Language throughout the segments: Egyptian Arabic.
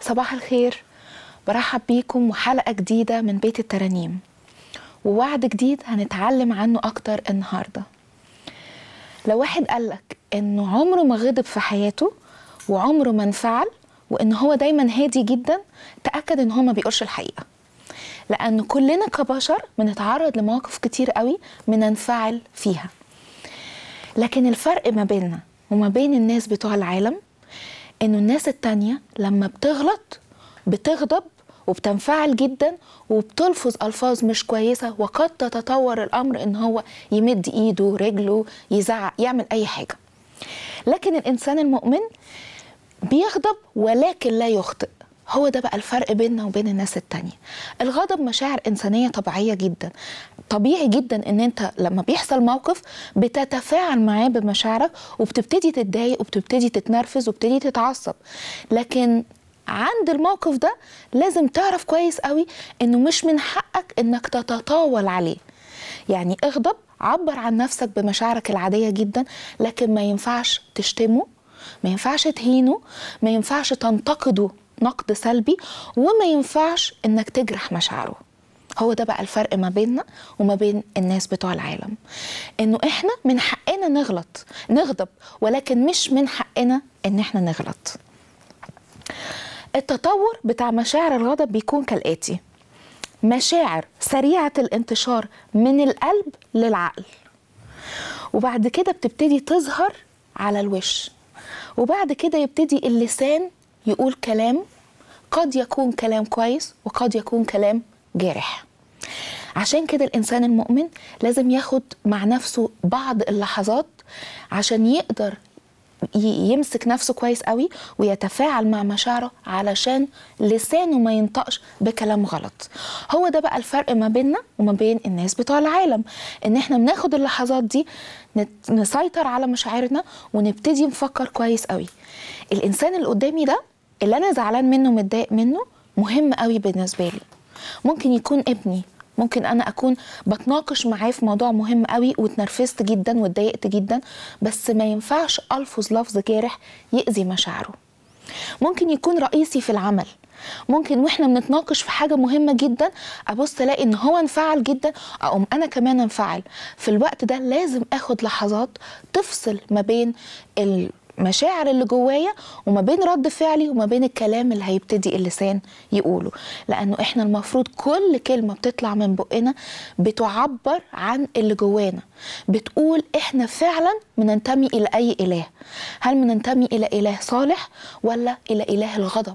صباح الخير برحب بيكم وحلقة جديدة من بيت الترانيم ووعد جديد هنتعلم عنه أكتر النهاردة لو واحد قالك إنه عمره ما غضب في حياته وعمره ما انفعل وإن هو دايما هادي جدا تأكد إن هو ما بيقولش الحقيقة لأن كلنا كبشر بنتعرض لمواقف كتير قوي بننفعل فيها لكن الفرق ما بيننا وما بين الناس بتوع العالم انه الناس التانية لما بتغلط بتغضب وبتنفعل جدا وبتلفظ الفاظ مش كويسه وقد تتطور الامر ان هو يمد ايده رجله يزعق يعمل اي حاجه لكن الانسان المؤمن بيغضب ولكن لا يخطئ هو ده بقى الفرق بيننا وبين الناس التانية الغضب مشاعر إنسانية طبيعية جدا طبيعي جدا ان انت لما بيحصل موقف بتتفاعل معاه بمشاعرك وبتبتدي تتضايق وبتبتدي تتنرفز وبتبتدي تتعصب لكن عند الموقف ده لازم تعرف كويس قوي انه مش من حقك انك تتطاول عليه يعني اغضب عبر عن نفسك بمشاعرك العادية جدا لكن ما ينفعش تشتمه ما ينفعش تهينه ما ينفعش تنتقده نقد سلبي وما ينفعش انك تجرح مشاعره هو ده بقى الفرق ما بيننا وما بين الناس بتوع العالم انه احنا من حقنا نغلط نغضب ولكن مش من حقنا ان احنا نغلط التطور بتاع مشاعر الغضب بيكون كالاتي مشاعر سريعه الانتشار من القلب للعقل وبعد كده بتبتدي تظهر على الوش وبعد كده يبتدي اللسان يقول كلام قد يكون كلام كويس وقد يكون كلام جارح عشان كده الانسان المؤمن لازم ياخد مع نفسه بعض اللحظات عشان يقدر يمسك نفسه كويس قوي ويتفاعل مع مشاعره علشان لسانه ما ينطقش بكلام غلط هو ده بقى الفرق ما بيننا وما بين الناس بتوع العالم ان احنا بناخد اللحظات دي نسيطر على مشاعرنا ونبتدي نفكر كويس قوي الانسان اللي قدامي ده اللي انا زعلان منه متضايق منه مهم قوي بالنسبه لي ممكن يكون ابني ممكن انا اكون بتناقش معاه في موضوع مهم قوي واتنرفزت جدا واتضايقت جدا بس ما ينفعش الفظ لفظ جارح يأذي مشاعره ممكن يكون رئيسي في العمل ممكن واحنا بنتناقش في حاجه مهمه جدا ابص الاقي ان هو انفعل جدا اقوم انا كمان انفعل في الوقت ده لازم اخد لحظات تفصل ما بين المشاعر اللي جوايا وما بين رد فعلي وما بين الكلام اللي هيبتدي اللسان يقوله لانه احنا المفروض كل كلمه بتطلع من بقنا بتعبر عن اللي جوانا بتقول احنا فعلا بننتمي الى اي اله هل بننتمي الى اله صالح ولا الى اله الغضب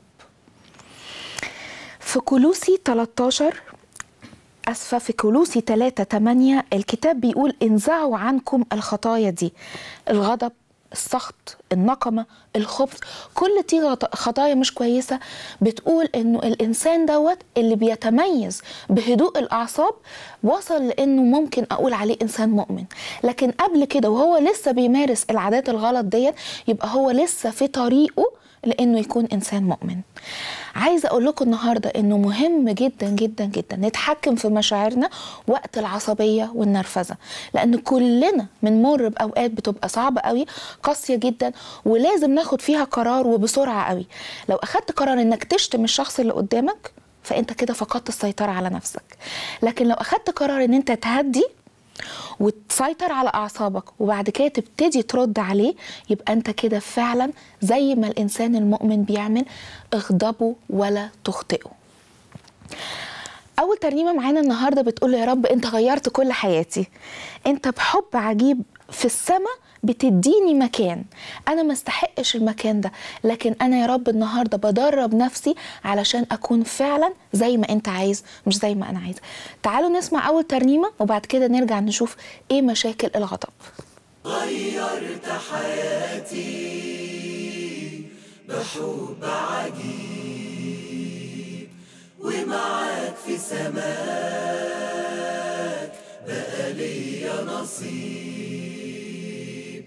في كلوسي 13 أسفة في كلوسي 3 8 الكتاب بيقول انزعوا عنكم الخطايا دي الغضب السخط النقمه الخبث كل دي خطايا مش كويسه بتقول انه الانسان دوت اللي بيتميز بهدوء الاعصاب وصل لانه ممكن اقول عليه انسان مؤمن لكن قبل كده وهو لسه بيمارس العادات الغلط ديت يبقى هو لسه في طريقه لانه يكون انسان مؤمن عايزه اقول لكم النهارده انه مهم جدا جدا جدا نتحكم في مشاعرنا وقت العصبيه والنرفزه لان كلنا بنمر باوقات بتبقى صعبه قوي قاسيه جدا ولازم ناخد فيها قرار وبسرعه قوي لو اخدت قرار انك تشتم الشخص اللي قدامك فانت كده فقدت السيطره على نفسك لكن لو اخدت قرار ان انت تهدي وتسيطر على اعصابك وبعد كده تبتدي ترد عليه يبقى انت كده فعلا زي ما الانسان المؤمن بيعمل اغضبه ولا تخطئه اول ترنيمه معانا النهارده بتقول يا رب انت غيرت كل حياتي انت بحب عجيب في السماء بتديني مكان انا ما استحقش المكان ده لكن انا يا رب النهارده بدرب نفسي علشان اكون فعلا زي ما انت عايز مش زي ما انا عايز تعالوا نسمع اول ترنيمه وبعد كده نرجع نشوف ايه مشاكل الغضب غيرت حياتي بحب عجيب ومعاك في سماك بقى ليا نصيب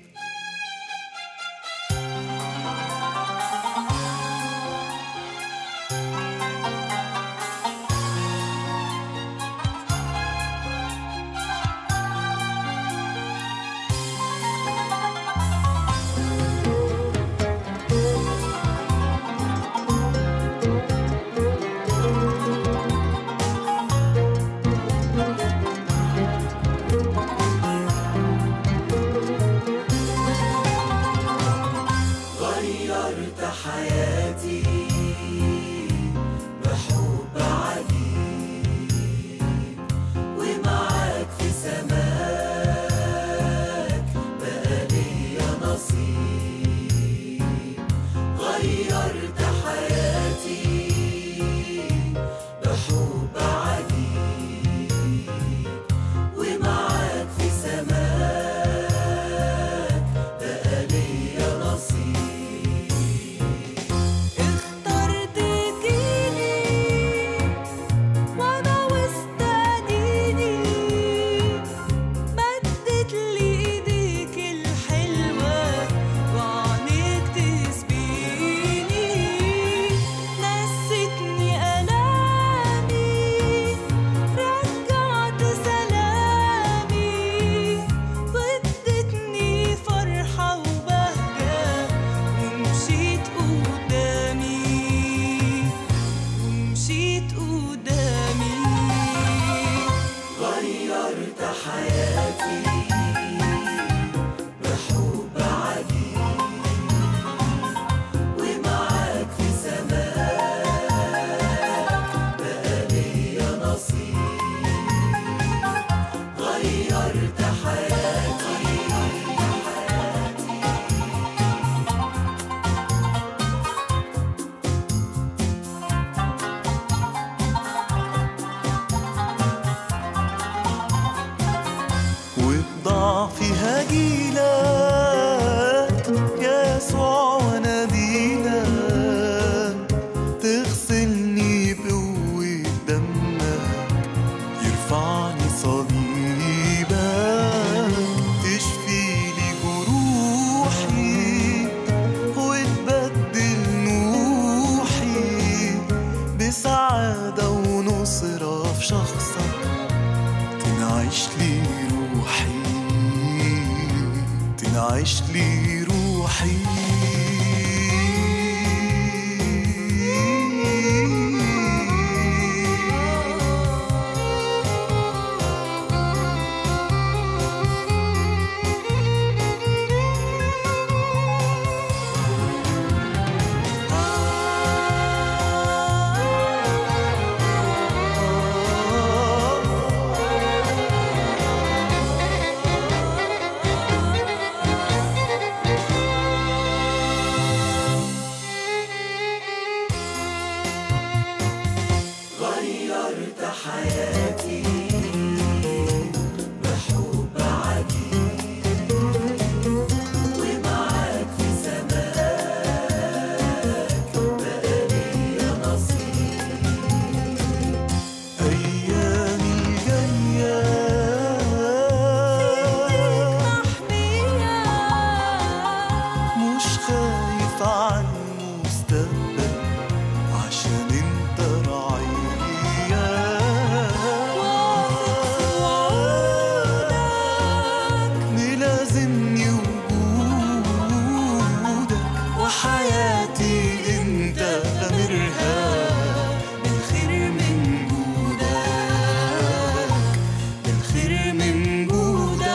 وحياتي انت غامرها بالخير من جودك بالخير من جودك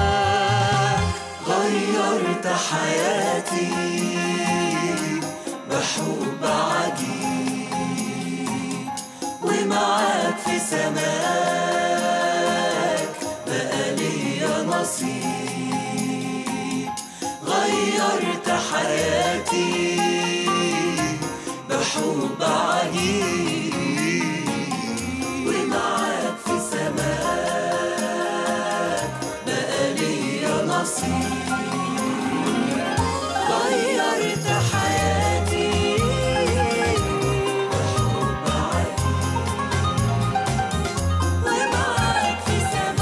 غيرت حياتي بحب عجيب ومعاك في سماك بقى ليا نصيب غيرت حياتي بحب عجيب ومعاك في سماك بقى ليا نصيب غيرت حياتي بحب عجيب ومعاك في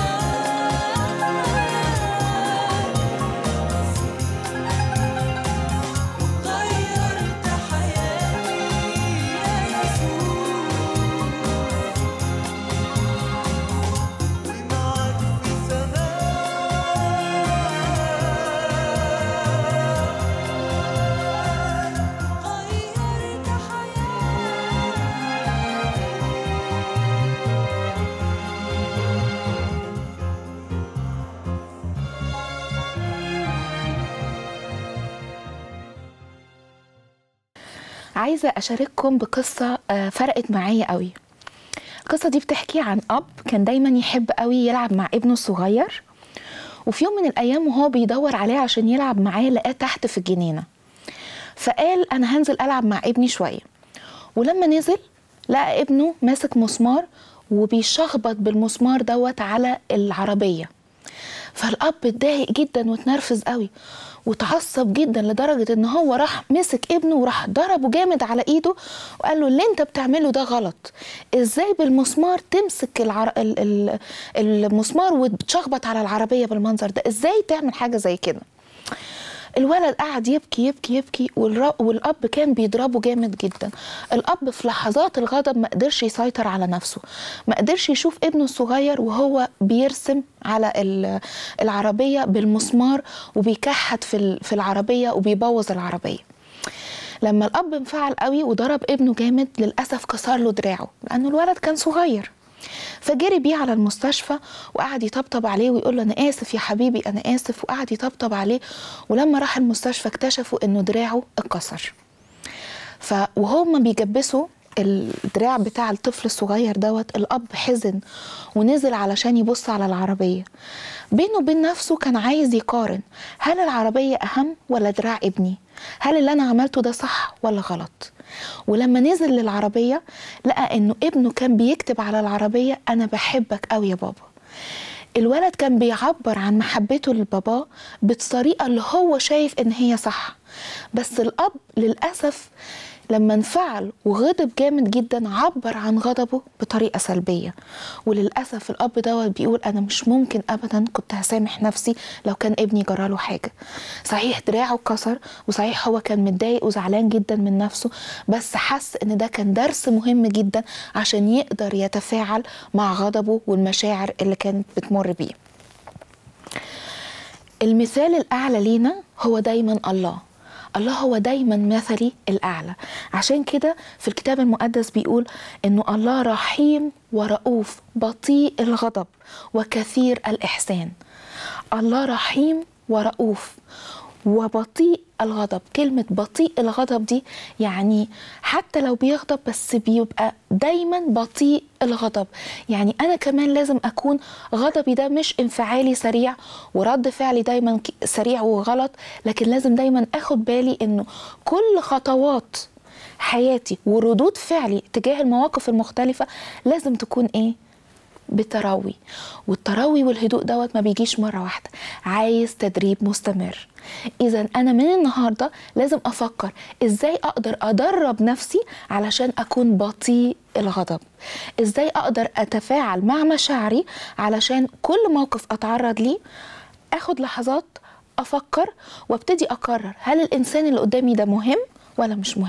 سماك غيرت حياتي يا يسوع ومعاك في سماك غيرت عايزه اشارككم بقصه آه، فرقت معايا قوي القصه دي بتحكي عن اب كان دايما يحب قوي يلعب مع ابنه الصغير وفي يوم من الايام وهو بيدور عليه عشان يلعب معاه لقاه تحت في الجنينه فقال انا هنزل العب مع ابني شويه ولما نزل لقى ابنه ماسك مسمار وبيشخبط بالمسمار دوت على العربيه فالاب اتضايق جدا واتنرفز قوي وتعصب جدا لدرجه ان هو راح مسك ابنه وراح ضربه جامد على ايده وقال له اللي انت بتعمله ده غلط ازاي بالمسمار تمسك العر... ال... ال... المسمار وتشخبط على العربيه بالمنظر ده ازاي تعمل حاجه زي كده الولد قعد يبكي يبكي يبكي والر- والاب كان بيضربه جامد جدا الاب في لحظات الغضب ما قدرش يسيطر على نفسه ما قدرش يشوف ابنه الصغير وهو بيرسم على ال- العربيه بالمسمار وبيكحت في ال- في العربيه وبيبوظ العربيه لما الاب انفعل قوي وضرب ابنه جامد للاسف كسر له دراعه لانه الولد كان صغير فجري بيه على المستشفى وقعد يطبطب عليه ويقول له انا اسف يا حبيبي انا اسف وقعد يطبطب عليه ولما راح المستشفى اكتشفوا انه دراعه اتكسر ف وهم بيجبسوا الدراع بتاع الطفل الصغير دوت الاب حزن ونزل علشان يبص على العربيه بينه وبين نفسه كان عايز يقارن هل العربيه اهم ولا دراع ابني هل اللي انا عملته ده صح ولا غلط ولما نزل للعربيه لقى انه ابنه كان بيكتب على العربيه انا بحبك قوي يا بابا الولد كان بيعبر عن محبته لباباه بالطريقة اللي هو شايف إن هي صح بس الأب للأسف لما انفعل وغضب جامد جدا عبر عن غضبه بطريقة سلبية وللأسف الأب دوت بيقول أنا مش ممكن أبدا كنت هسامح نفسي لو كان ابني جراله حاجة صحيح دراعه اتكسر وصحيح هو كان متضايق وزعلان جدا من نفسه بس حس إن ده كان درس مهم جدا عشان يقدر يتفاعل مع غضبه والمشاعر اللي كانت بتمر بيه المثال الأعلى لينا هو دايما الله الله هو دايما مثلي الأعلى عشان كده في الكتاب المقدس بيقول إنه الله رحيم ورؤوف بطيء الغضب وكثير الإحسان الله رحيم ورؤوف وبطيء الغضب كلمة بطيء الغضب دي يعني حتى لو بيغضب بس بيبقى دايما بطيء الغضب يعني أنا كمان لازم أكون غضبي ده مش انفعالي سريع ورد فعلي دايما ك- سريع وغلط لكن لازم دايما أخد بالي إنه كل خطوات حياتي وردود فعلي تجاه المواقف المختلفة لازم تكون إيه؟ بتروي والتروي والهدوء دوت ما بيجيش مرة واحدة عايز تدريب مستمر إذا أنا من النهاردة لازم أفكر إزاي أقدر أدرب نفسي علشان أكون بطيء الغضب إزاي أقدر أتفاعل مع مشاعري علشان كل موقف أتعرض ليه أخد لحظات أفكر وابتدي أقرر هل الإنسان اللي قدامي ده مهم ولا مش مهم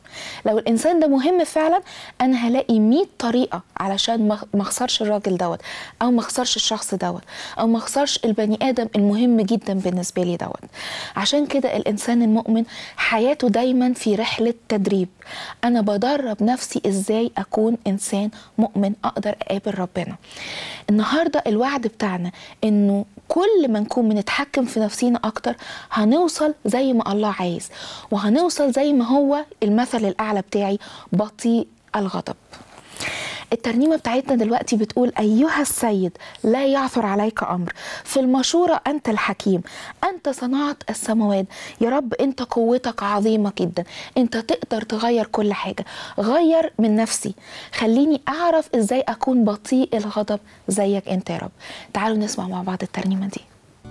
لو الانسان ده مهم فعلا انا هلاقي 100 طريقه علشان ما ما اخسرش الراجل دوت او ما اخسرش الشخص دوت او ما اخسرش البني ادم المهم جدا بالنسبه لي دوت عشان كده الانسان المؤمن حياته دايما في رحله تدريب انا بدرب نفسي ازاي اكون انسان مؤمن اقدر اقابل ربنا النهارده الوعد بتاعنا انه كل ما نكون بنتحكم في نفسينا اكتر هنوصل زي ما الله عايز وهنوصل زي ما هو المثل الاعلى بتاعي بطيء الغضب الترنيمه بتاعتنا دلوقتي بتقول ايها السيد لا يعثر عليك امر في المشوره انت الحكيم انت صنعت السماوات يا رب انت قوتك عظيمه جدا انت تقدر تغير كل حاجه غير من نفسي خليني اعرف ازاي اكون بطيء الغضب زيك انت يا رب تعالوا نسمع مع بعض الترنيمه دي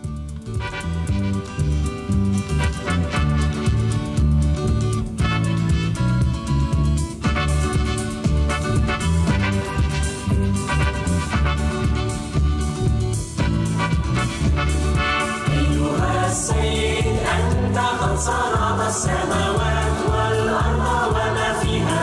أيها السيد أنت قد صنعت السماوات والأرض وما فيها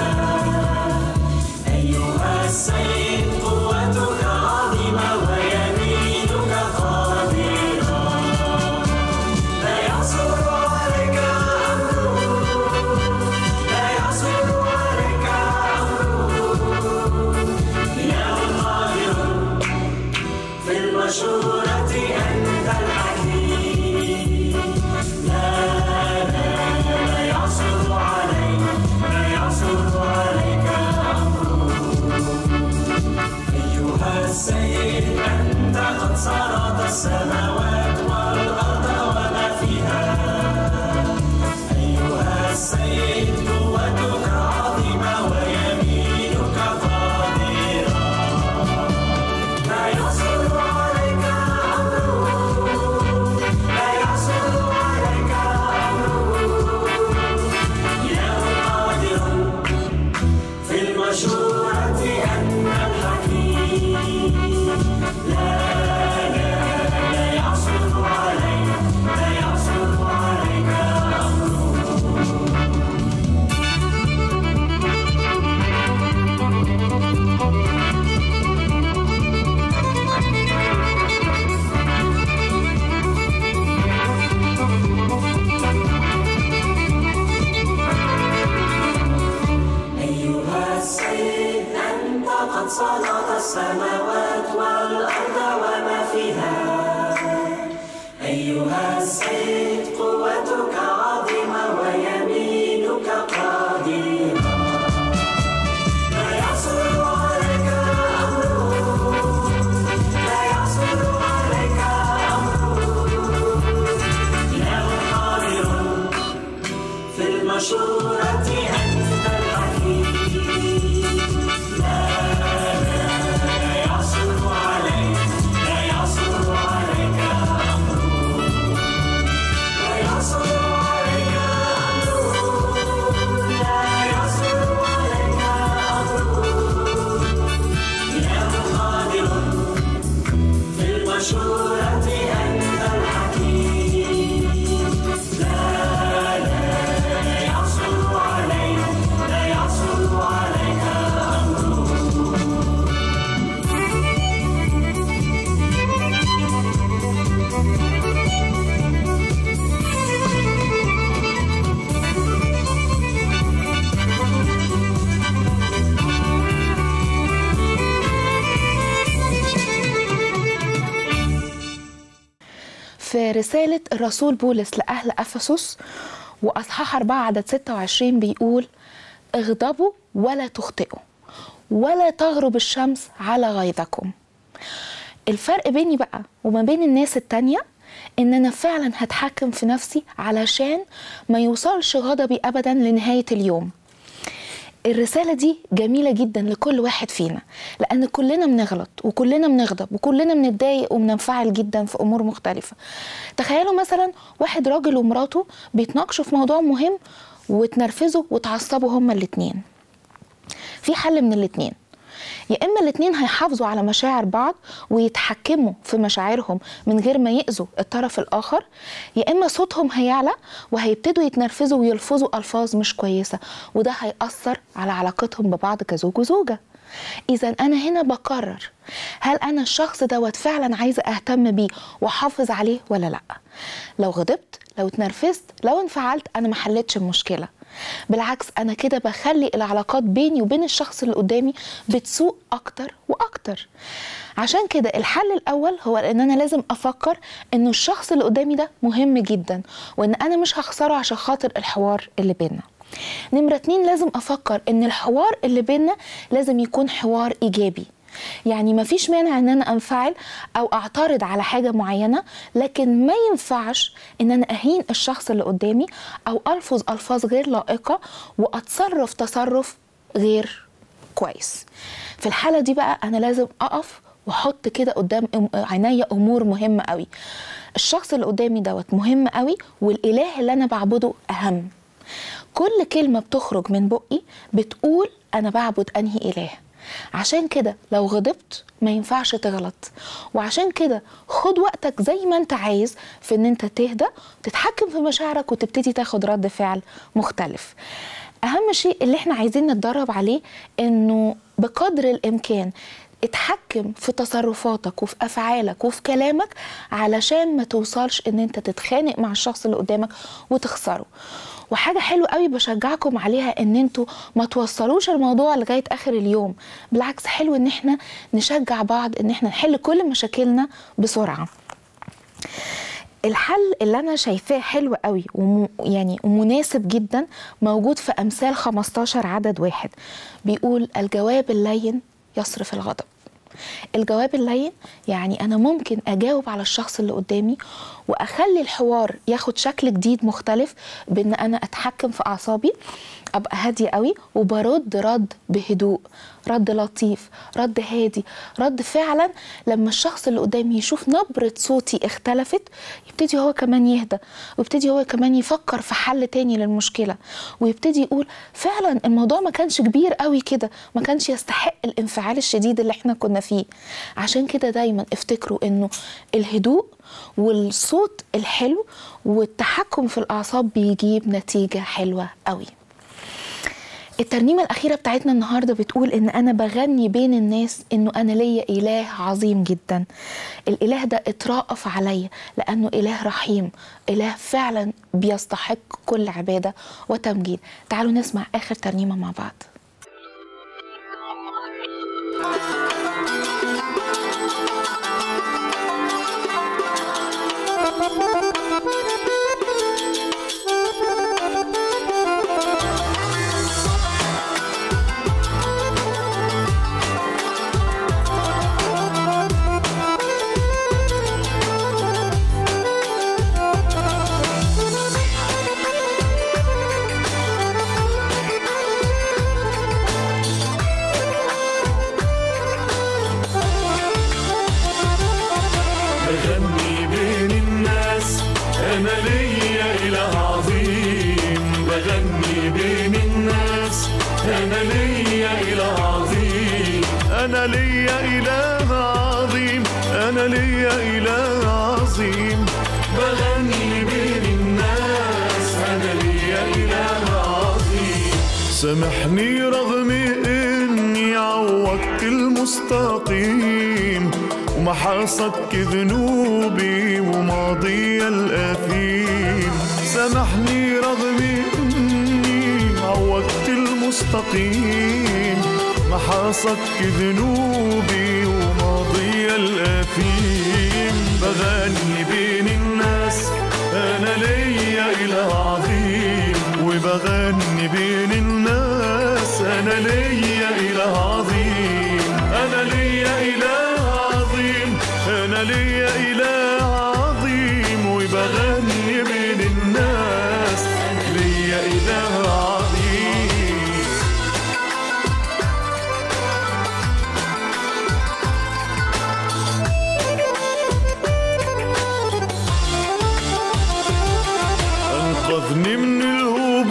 أيها السيد قوتك عظيمة ويمينك قادرة لا يعصر عليك أمر لا يعصر عليك أمر يا قادر في المشورة أنت الحكيم لا لا لا يعصر عليك لا يعصر عليك أمر أيها السيد أنت قد صنعت السماوات والأرض وما فيها أيها السيد قوتك عظيمة ويمينك قادرة لا يعصر عليك أمر لا يعصر عليك أمر يا قادر في المشورة أنت الحكيم لا لا لا يعصر عليك لا يعصر عليك أمر أيها السيد أنت قد صنعت السماوات والأرض وما فيها أيها السيد قوتك عظيمة ويمينك قادرة لا يعصر عليك أمر لا يعصر عليك أمر يا قادر في المشورة أنت الحكيم لا لا لا يعصر عليك لا يعصر عليك أمر لا يعصر عليك أمر لا يعصر عليك أمر يا قادر في المشورة أنت الحكيم لا لا لا يعصر عليك لا يعصر عليك أمر في رسالة الرسول بولس لأهل أفسس وأصحاح 4 عدد 26 بيقول اغضبوا ولا تخطئوا ولا تغرب الشمس على غيظكم الفرق بيني بقى وما بين الناس التانية ان انا فعلا هتحكم في نفسي علشان ما يوصلش غضبي ابدا لنهاية اليوم الرسالة دي جميلة جدا لكل واحد فينا لأن كلنا بنغلط وكلنا بنغضب وكلنا بنتضايق وبننفعل جدا في أمور مختلفة تخيلوا مثلا واحد راجل ومراته بيتناقشوا في موضوع مهم وتنرفزوا وتعصبوا هما الاتنين في حل من الاتنين يا اما الاتنين هيحافظوا على مشاعر بعض ويتحكموا في مشاعرهم من غير ما يأذوا الطرف الاخر يا اما صوتهم هيعلى وهيبتدوا يتنرفزوا ويلفظوا الفاظ مش كويسه وده هيأثر على علاقتهم ببعض كزوج وزوجه اذا انا هنا بقرر هل انا الشخص دوت فعلا عايزه اهتم بيه واحافظ عليه ولا لا لو غضبت لو اتنرفزت لو انفعلت انا ما حلتش المشكله بالعكس انا كده بخلي العلاقات بيني وبين الشخص اللي قدامي بتسوء اكتر واكتر عشان كده الحل الاول هو ان انا لازم افكر انه الشخص اللي قدامي ده مهم جدا وان انا مش هخسره عشان خاطر الحوار اللي بينا نمرة اتنين لازم افكر ان الحوار اللي بينا لازم يكون حوار ايجابي يعني ما فيش مانع ان انا انفعل او اعترض على حاجه معينه لكن ما ينفعش ان انا اهين الشخص اللي قدامي او الفظ الفاظ غير لائقه واتصرف تصرف غير كويس في الحاله دي بقى انا لازم اقف واحط كده قدام أم- عينيا امور مهمه قوي الشخص اللي قدامي دوت مهم قوي والاله اللي انا بعبده اهم كل كلمة بتخرج من بقي بتقول أنا بعبد أنهي إله عشان كده لو غضبت ما ينفعش تغلط وعشان كده خد وقتك زي ما انت عايز في ان انت تهدى تتحكم في مشاعرك وتبتدي تاخد رد فعل مختلف اهم شيء اللي احنا عايزين نتدرب عليه انه بقدر الامكان اتحكم في تصرفاتك وفي افعالك وفي كلامك علشان ما توصلش ان انت تتخانق مع الشخص اللي قدامك وتخسره وحاجه حلوه قوي بشجعكم عليها ان انتوا ما توصلوش الموضوع لغايه اخر اليوم بالعكس حلو ان احنا نشجع بعض ان احنا نحل كل مشاكلنا بسرعه الحل اللي انا شايفاه حلو قوي وم يعني ومناسب جدا موجود في امثال 15 عدد واحد بيقول الجواب اللين يصرف الغضب الجواب اللين يعني انا ممكن اجاوب على الشخص اللي قدامي واخلي الحوار ياخد شكل جديد مختلف بان انا اتحكم في اعصابي ابقى هاديه قوي وبرد رد بهدوء رد لطيف رد هادي رد فعلا لما الشخص اللي قدامي يشوف نبره صوتي اختلفت يبتدي هو كمان يهدى ويبتدي هو كمان يفكر في حل تاني للمشكله ويبتدي يقول فعلا الموضوع ما كانش كبير قوي كده ما كانش يستحق الانفعال الشديد اللي احنا كنا فيه عشان كده دايما افتكروا انه الهدوء والصوت الحلو والتحكم في الاعصاب بيجيب نتيجه حلوه قوي الترنيمة الأخيرة بتاعتنا النهاردة بتقول إن أنا بغني بين الناس إنه أنا ليا إله عظيم جدا الإله ده اترأف عليا لأنه إله رحيم إله فعلا بيستحق كل عبادة وتمجيد تعالوا نسمع آخر ترنيمة مع بعض بغني بين الناس انا ليا اله عظيم بغني بين الناس انا ليا اله عظيم انا ليا اله عظيم انا ليا اله عظيم بغني بين الناس انا ليا اله عظيم سامحني رغم اني عوضت المستقيم وما حصدك ذنوبي وماضي الاثيم سامحني رغم اني عوضت المستقيم ما حصدك ذنوبي وماضي الاثيم بغني بين الناس انا ليا اله عظيم وبغني بين الناس انا ليا اله عظيم انا ليا اله عظيم انا ليا اله عظيم وبغني بين الناس ليا اله عظيم أنقذني من الهبوط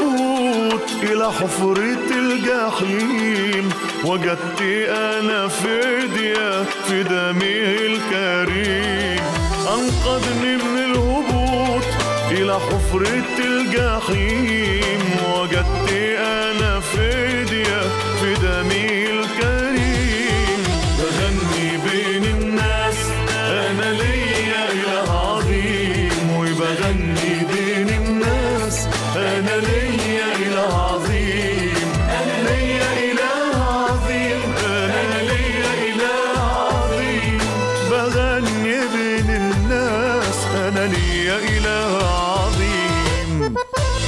إلى حفرة الجحيم وجدت أنا فدية في دمه الكريم أنقذني من الهبوط إلى حفرة الجحيم وجدت أنا فدية في دمه الكريم بغني بين الناس أنا ليا إله عظيم وبغني بين الناس أنا ليا إله عظيم أنا ليا إله عظيم أنا ليا إله عظيم بغني بين الناس أنا ليا إله عظيم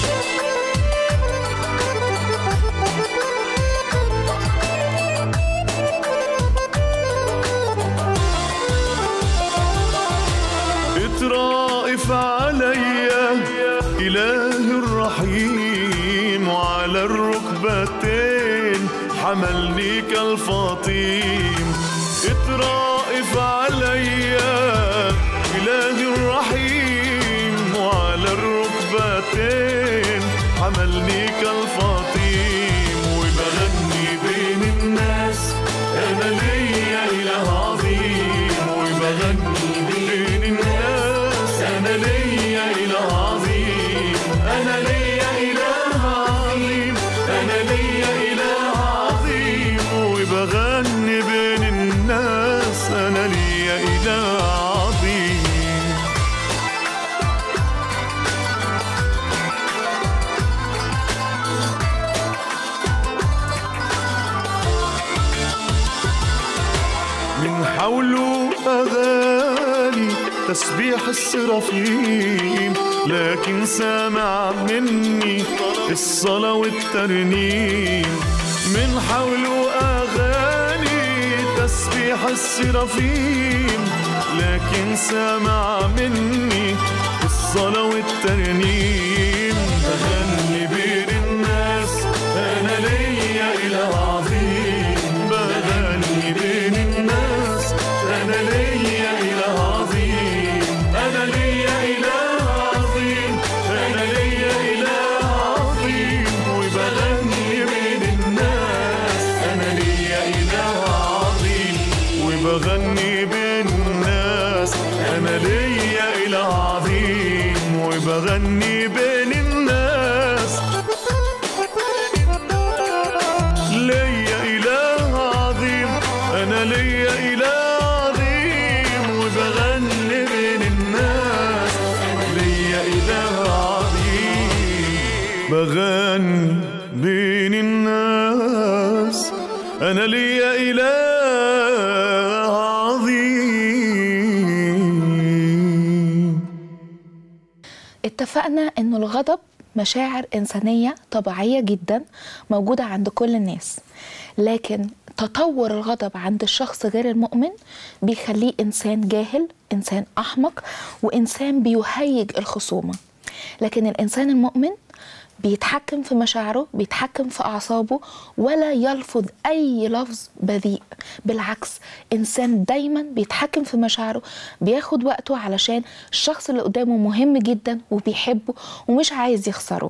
اترائف عليا إله الرحيم وعلى الركبتين حملني كالفطيم اترائف عليا إله الرحيم وعلى الركبتين حملني كالفطيم وبغني بين الناس أنا ليا إله عظيم وبغني بين الناس أنا ليا إله عظيم أنا ليا إله عظيم أنا ليا إله عظيم وبغني بين الناس أنا ليا إله عظيم من حوله أغاني تسبيح السرافيم لكن سامع مني الصلاة والترنيم من حوله أغاني تسبيح السرافيم لكن سامع مني الصلاة والترنيم بغني بين الناس أنا ليا إله عظيم بغني بين الناس أنا ليا إله عظيم أنا ليا إله عظيم أنا ليا إله عظيم وبغني بين الناس أنا ليا إله عظيم وبغني بين الناس أنا ليا إله عظيم وبغني بين الناس ليا إله عظيم أنا ليا إله عظيم وبغني بين الناس ليا إله عظيم بغني بين الناس أنا ليا إله عظيم اتفقنا ان الغضب مشاعر انسانيه طبيعيه جدا موجوده عند كل الناس لكن تطور الغضب عند الشخص غير المؤمن بيخليه انسان جاهل انسان احمق وانسان بيهيج الخصومه لكن الانسان المؤمن بيتحكم في مشاعره بيتحكم في أعصابه ولا يلفظ أي لفظ بذيء بالعكس إنسان دايما بيتحكم في مشاعره بياخد وقته علشان الشخص اللي قدامه مهم جدا وبيحبه ومش عايز يخسره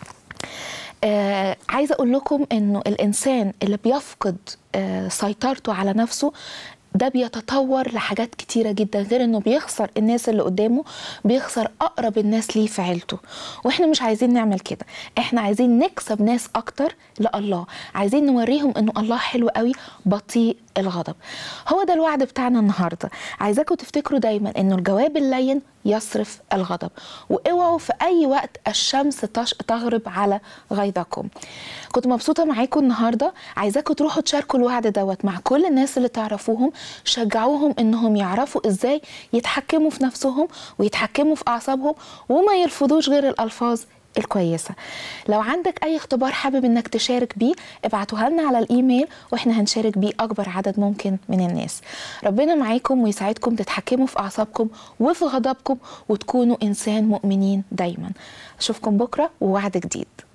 آه عايزه اقول لكم انه الانسان اللي بيفقد آه سيطرته على نفسه ده بيتطور لحاجات كتيرة جدا غير انه بيخسر الناس اللي قدامه بيخسر اقرب الناس ليه في عيلته واحنا مش عايزين نعمل كده احنا عايزين نكسب ناس اكتر لله عايزين نوريهم انه الله حلو قوي بطيء الغضب هو ده الوعد بتاعنا النهارده عايزاكم تفتكروا دايما انه الجواب اللين يصرف الغضب واوعوا في اي وقت الشمس تش- تغرب على غيظكم كنت مبسوطه معاكم النهارده عايزاكم تروحوا تشاركوا الوعد دوت مع كل الناس اللي تعرفوهم شجعوهم انهم يعرفوا ازاي يتحكموا في نفسهم ويتحكموا في اعصابهم وما يرفضوش غير الالفاظ الكويسه لو عندك اي اختبار حابب انك تشارك بيه ابعتوها لنا على الايميل واحنا هنشارك بيه اكبر عدد ممكن من الناس ربنا معاكم ويساعدكم تتحكموا في اعصابكم وفي غضبكم وتكونوا انسان مؤمنين دايما اشوفكم بكره ووعد جديد